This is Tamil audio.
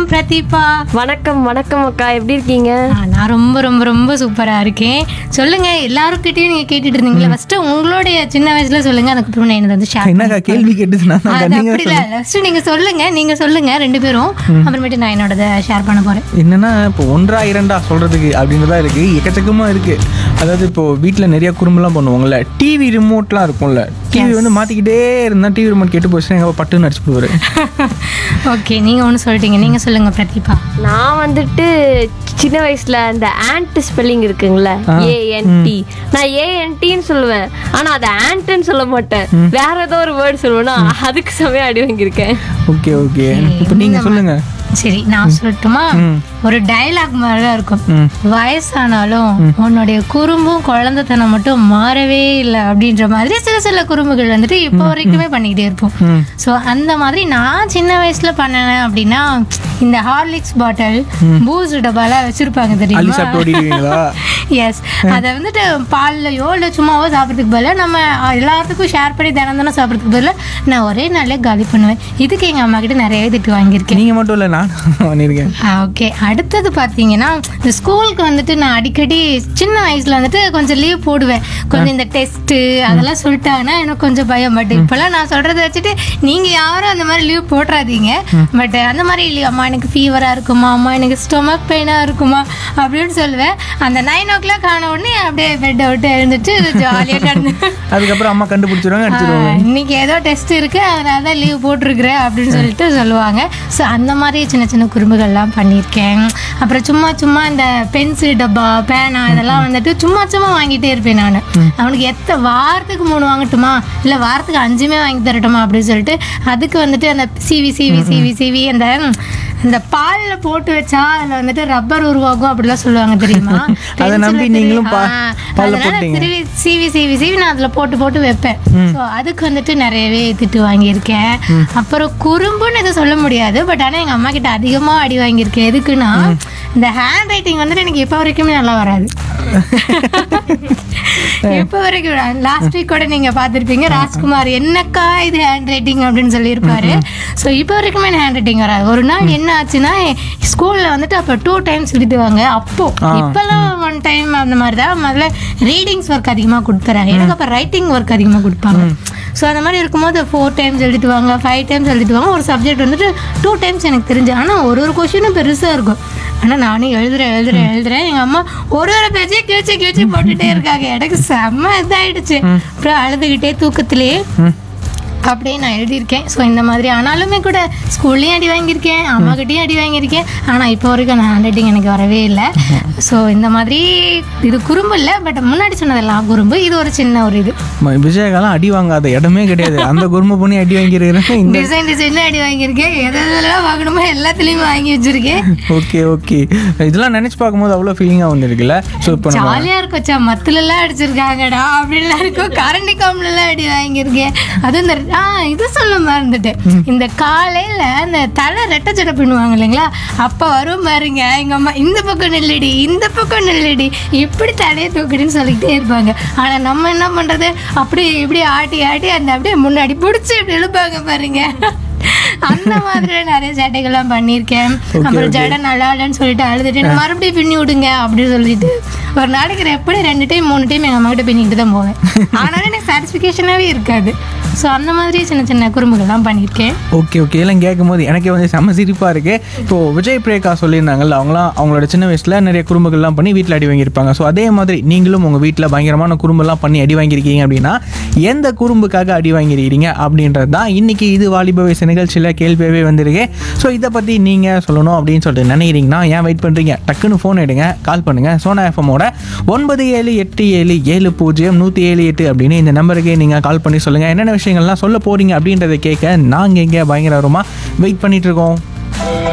பிரதீபா வணக்கம் வணக்கம் அக்கா எப்படி இருக்கீங்க ஆ, நான் ரொம்ப ரொம்ப ரொம்ப சூப்பரா இருக்கேன் சொல்லுங்க எல்லாருக்கிட்டையும் நீங்க கேட்டுட்டு இருந்தீங்களா ஃபர்ஸ்ட் உங்களுடைய சின்ன வயசுல சொல்லுங்க அதுக்கப்புறம் நான் என்னது வந்து ஷேர் என்னக்கா கேள்வி கேட்டது நான் அது நீங்க அப்படி இல்ல ஃபர்ஸ்ட் நீங்க சொல்லுங்க நீங்க சொல்லுங்க ரெண்டு பேரும் அப்புறமேட்டு நான் என்னோடத ஷேர் பண்ண போறேன் என்னன்னா இப்போ ஒன்றா இரண்டா சொல்றதுக்கு அப்படின்றதா இருக்கு எக்கச்சக்கமா இருக்கு அதாவது இப்போ வீட்டில் நிறைய குறும்பெல்லாம் பண்ணுவாங்கல்ல டிவி ரிமோட்லாம் இருக்கும்ல டிவி வந்து மாத்திக்கிட்டே இருந்தா டிவி ரிமோட் கெட்டு போச்சுன்னா எங்க அப்பா பட்டுன்னு அடிச்சு போடுவாரு ஓகே நீங்க ஒன்று சொல்லிட்டீங்க நீங்க சொல்லுங்க பிரதீபா நான் வந்துட்டு சின்ன வயசுல அந்த ஆண்ட் ஸ்பெல்லிங் இருக்குங்களே ஏஎன்டி நான் ஏஎன்டின்னு சொல்லுவேன் ஆனா அதை ஆண்ட்னு சொல்ல மாட்டேன் வேற ஏதோ ஒரு வேர்டு சொல்லுவேன்னா அதுக்கு சமயம் அடி வாங்கியிருக்கேன் ஓகே ஓகே இப்போ நீங்க சொல்லுங்க சரி நான் சொல்லட்டுமா ஒரு டயலாக் மாதிரி தான் இருக்கும் ம். வயசானாலும் உன்னுடைய குறும்பும் குழந்தைத்தனம் மட்டும் மாறவே இல்லை அப்படின்ற மாதிரி சில சில குறும்புகள் வந்துட்டு இப்போ வரைக்குமே பண்ணிக்கிட்டே இருப்போம் ம். ஸோ அந்த மாதிரி நான் சின்ன வயசுல பண்ணினேன் அப்படின்னா இந்த ஹார்லிக்ஸ் பாட்டில் பூஸ்ட் டப்பாலாம் வச்சிருப்பாங்க அள்ளி தெரியுமா சாப்பிட்டு ஓடிடுவீங்களா எஸ் அதை வந்துட்டு பால்லையோ இல்லை சும்மாவோ சாப்பிட்றதுக்கு பதிலாக நம்ம எல்லாத்துக்கும் ஷேர் பண்ணி தினம் தினம் சாப்பிட்றதுக்கு பதிலாக நான் ஒரே நாளே காலி பண்ணுவேன் இதுக்கு எங்கள் அம்மா கிட்ட நிறையவே திட்டு வாங்கியிருக்கேன் நீங்க மட்டும் இல்லை நான் பண்ணியிருக்கேன் ஓகே அடுத்தது பார்த்தீங்கன்னா இந்த ஸ்கூலுக்கு வந்துட்டு நான் அடிக்கடி சின்ன வயசுல வந்துட்டு கொஞ்சம் லீவ் போடுவேன் கொஞ்சம் இந்த டெஸ்ட்டு அதெல்லாம் சொல்லிட்டாங்கன்னா எனக்கு கொஞ்சம் பயம் பட் இப்போல்லாம் நான் சொல்கிறத வச்சுட்டு நீங்கள் யாரும் அந்த மாதிரி லீவ் போட்டுறாதீங்க பட் அந்த மாதிரி இல்லையா அம்மா எனக்கு ஃபீவராக இருக்குமா அம்மா எனக்கு ஸ்டொமக் பெயினாக இருக்குமா அப்படின்னு சொல்லுவேன் அந்த நைன் ஓ கிளாக் ஆன உடனே அப்படியே பெட்டை விட்டு எழுந்துட்டு ஜாலியாக நடந்து அதுக்கப்புறம் அம்மா கண்டுபிடிச்சிருவாங்க ஆ, அடிச்சிருவாங்க இன்னைக்கு ஏதோ டெஸ்ட் இருக்கு அதனால தான் லீவ் போட்டிருக்கிறேன் அப்படின்னு சொல்லிட்டு சொல்லுவாங்க ஸோ அந்த மாதிரி சின்ன சின்ன குறும்புகள்லாம் பண்ணியிருக்கேன் அப்புறம் சும்மா சும்மா இந்த பென்சில் டப்பா பேனா இதெல்லாம் வந்துட்டு சும்மா சும்மா வாங்கிட்டே இருப்பேன் நான் அவனுக்கு எத்த வாரத்துக்கு மூணு வாங்கட்டுமா இல்லை வாரத்துக்கு அஞ்சுமே வாங்கி தரட்டுமா அப்படின்னு சொல்லிட்டு அதுக்கு வந்துட்டு அந்த சிவி சிவி சிவி சிவி அந்த இந்த பால்ல போட்டு வச்சா அதுல வந்துட்டு ரப்பர் உருவாகும் அப்படிலாம் சொல்லுவாங்க தெரியுமா அதை நம்பி Pencil-ல நீங்களும் பா- ஆ, பால்ல அதனால போட்டீங்க. திருவி சிவி சிவி சிவி நான் அதில் போட்டு போட்டு வைப்பேன் ஸோ அதுக்கு வந்துட்டு நிறையவே திட்டு வாங்கியிருக்கேன் அப்புறம் குறும்புன்னு எதுவும் சொல்ல முடியாது பட் ஆனால் எங்கள் அம்மா கிட்ட அதிகமாக அடி வாங்கியிருக்கேன் எதுக்குன்னா இந்த ஹேண்ட் ரைட்டிங் வந்துட்டு எனக்கு இப்போ வரைக்குமே நல்லா வராது இப்போ வரைக்கும் லாஸ்ட் வீக் கூட நீங்க பார்த்துருப்பீங்க ராஜ்குமார் என்னக்கா இது ஹேண்ட் ரைட்டிங் அப்படின்னு சொல்லியிருப்பாரு ஸோ இப்போ வரைக்குமே எனக்கு ஹேண்ட் ரைட்டிங் வராது ஒரு நாள் என்ன ஆச்சுன்னா ஸ்கூல்ல வந்துட்டு அப்போ டூ டைம்ஸ் எழுதுவாங்க அப்போ இப்போல்லாம் ஒன் டைம் அந்த மாதிரி தான் முதல்ல ரீடிங்ஸ் ஒர்க் அதிகமாக கொடுத்துறாங்க எனக்கு அப்போ ரைட்டிங் ஒர்க் அதிகமாக கொடுப்பாங்க ஸோ அந்த மாதிரி இருக்கும்போது ஃபோர் டைம்ஸ் எழுதிட்டு வாங்க ஃபைவ் டைம்ஸ் எழுதிட்டு வாங்க ஒரு சப்ஜெக்ட் வந்துட்டு டூ டைம்ஸ் எனக்கு தெரிஞ்சு ஆனால் ஒரு ஒரு கொஷினும் பெருசாக இருக்கும் ஆனால் நானும் எழுதுறேன் எழுதுறேன் எழுதுறேன் எங்கள் அம்மா ஒரு ஒரு பேஜையும் கிழிச்சு கிழிச்சு போட்டுட்டே இருக்காங்க எனக்கு செம்ம இதாயிடுச்சு அப்புறம் அழுதுகிட்டே தூக்கத்திலேயே அப்படியே நான் எழுதியிருக்கேன் ஸோ இந்த மாதிரி ஆனாலுமே கூட ஸ்கூல்லையும் அடி வாங்கியிருக்கேன் அம்மாக்கிட்டையும் அடி வாங்கியிருக்கேன் ஆனால் இப்போ வரைக்கும் அந்த ஹேண்ட் ரைட்டிங் எனக்கு வரவே இல்லை ஸோ இந்த மாதிரி இது குறும்பு இல்லை பட் முன்னாடி சொன்னதெல்லாம் குறும்பு இது ஒரு சின்ன ஒரு இது ம- விஜயகாலம் அடி வாங்காத இடமே கிடையாது அந்த குருமை பண்ணி அடி வாங்கியிருக்கிறேன் இந்த டிசைன் டிசைன்ல அடி வாங்கியிருக்கேன் எது எதெல்லாம் வாங்கணுமோ எல்லாத்துலேயுமே வாங்கி வச்சிருக்கேன் ஓகே ஓகே இதெல்லாம் நினைச்சு பார்க்கும்போது அவ்வளோ ஃபீலிங்காக வந்துருக்குல்ல ஸோ இப்போ நம்ம ஜாலியா இருக்கும் சா மத்துல எல்லாம் அடிச்சிருக்காங்கடா அப்படின்லாம் இருக்கும் கரண்டி கம்புல எல்லாம் அடி வாங்கியிருக்கேன் அதுவும் இந்த ஆ இது சொல்ல மறந்துட்டேன் இந்த காலையில அந்த தலை ரெட்டை ஜடை பின்னுவாங்க இல்லைங்களா அப்ப வரும் பாருங்க எங்க அம்மா இந்த பக்கம் நெல்லடி இந்த பக்கம் நெல்லடி இப்படி தலையை தூக்கிடுன்னு சொல்லிக்கிட்டே இருப்பாங்க ஆனா நம்ம என்ன பண்றது அப்படி இப்படி ஆட்டி ஆட்டி அந்த அப்படியே முன்னாடி பிடிச்சி இப்படி இழுப்பாங்க பாருங்க அந்த மாதிரி நிறைய சேட்டைகள்லாம் பண்ணியிருக்கேன் அப்புறம் ஜடை நல்லா இல்லைன்னு சொல்லிட்டு அழுதுட்டு "எனக்கு மறுபடியும் பின்னி விடுங்க அப்படின்னு சொல்லிட்டு ஒரு நாளைக்கு நான் எப்படி ரெண்டு டைம் மூணு டைம் எங்கள் அம்மா கிட்ட பின்னிட்டு தான் போவேன் ஆனாலும் எனக்கு சாட்டிஸ்ஃபிகேஷனாகவே இருக்காது ஸோ அந்த மாதிரி சின்ன சின்ன குறும்புகள்லாம் பண்ணியிருக்கேன் ஓகே ஓகே எல்லாம் கேட்கும் போது எனக்கே வந்து செம்ம சிரிப்பாக இருக்கு இப்போ விஜய் பிரேகா சொல்லியிருந்தாங்கல்ல அவங்களாம் அவங்களோட சின்ன வயசில் நிறைய குறும்புகள்லாம் பண்ணி வீட்டில் அடி வாங்கியிருப்பாங்க ஸோ அதே மாதிரி நீங்களும் உங்கள் வீட்டில் பயங்கரமான குறும்பெல்லாம் பண்ணி அடி வாங்கியிருக்கீங்க அப்படின்னா எந்த குறும்புக்காக அடி வாங்கியிருக்கீங்க அப்படின்றது தான் இன்னைக்கு இது வாலிப வயசு நிகழ்ச்சியில் கேள்வியாகவே வந்திருக்கு ஸோ இதை பற்றி நீங்கள் சொல்லணும் அப்படின்னு சொல்லிட்டு நினைக்கிறீங்கன்னா ஏன் வெயிட் பண்ணுறீங்க டக்குன்னு ஃபோன் எடுங்க கால் பண்ணுங்கள் சோனா எஃப்எம்மோட ஒன்பது ஏழு எட்டு ஏழு ஏழு பூஜ்ஜியம் நூற்றி ஏழு எட்டு அப்படின்னு இந்த நம்பருக்கு நீங்கள் கால் பண்ணி சொல்லுங்கள் என்னென்ன விஷயங்கள்லாம் சொல்ல போகிறீங்க அப்படின்றத கேட்க நாங்கள் இங்கே பயங்கரமாக வெயிட் பண்ணிட்டு இருக்கோம்